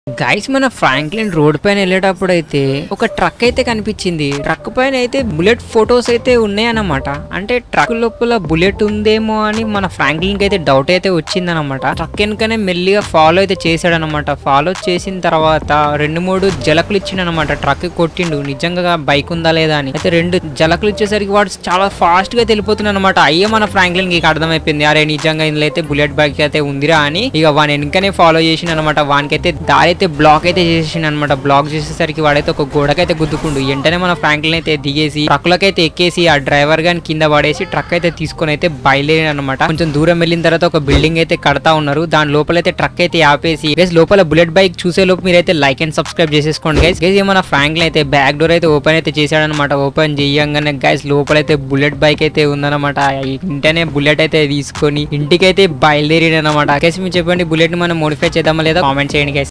guys మన Franklin road పైన వెళ్ళేటప్పుడు అయితే ఒక ట్రక్ అయితే కనిపించింది ట్రక్ పైన అయితే బుల్లెట్ ఫొటోస్ అయితే ఉన్నాయన్నమాట అంటే ట్రక్ లోపల బుల్లెట్ ఉందేమో అని మన ఫ్రాంక్లిన్ కి అయితే డౌట్ అయితే వచ్చిందనమాట ట్రక్ వెనుకనే మెల్లిగా ఫాలో అయితే చేశాడనమాట ఫాలో చేసిన తర్వాత రెండు మూడు జలకులు ఇచ్చిండనమాట ట్రక్ కొట్టిండు నిజంగా బైక్ ఉందా లేదా అని అయితే రెండు జలకులు ఇచ్చేసరికి వాడు చాలా ఫాస్ట్ గా వెళ్ళిపోతున్నాడు అనమాట అయ్యే మన ఫ్రాంక్లిన్ కి అర్థమైపోయింది అరే నిజంగా ఇందులో అయితే బుల్లెట్ బైక్ అయితే ఉందిరా అని ఇక వాని వెనుకనే ఫాలో చేసిన అనమాట వానికైతే దారి అయితే బ్లాక్ అయితే చేసేసిండు అనమాట బ్లాక్ చేసేసరికి వాడైతే ఒక గోడకైతే గుద్దుకుండు వెంటనే మన ఫ్రాంక్లిన్ అయితే దిగేసి ట్రక్ అయితే ఎక్కేసి ఆ డ్రైవర్ గాని కింద పడేసి ట్రక్ అయితే తీసుకొని అయితే బయలుదేరి అనమాట కొంచెం దూరం వెళ్ళిన తర్వాత ఒక బిల్డింగ్ అయితే కడతా ఉన్నారు దాని లోపలైతే ట్రక్ అయితే ఆపేసి గైస్ లోపల బుల్లెట్ బైక్ చూసే లోపు మీరైతే లైక్ అండ్ సబ్స్క్రైబ్ చేసేసుకోండి గైస్ గైస్ మన ఫ్రాంక్లిన్ అయితే బ్యాక్ డోర్ అయితే ఓపెన్ అయితే చేశాడనమాట ఓపెన్ చేయగానే గైస్ లోపలైతే బుల్లెట్ బైక్ అయితే ఉందన్నమాట ఇంటనే బుల్లెట్ అయితే తీసుకొని ఇంటికైతే బయలుదేరి అనమాట గైస్ మీరు చెప్పండి బుల్లెట్ ని మనం మోడిఫై చేద్దామా లేదా కామెంట్ చేయండి గైస్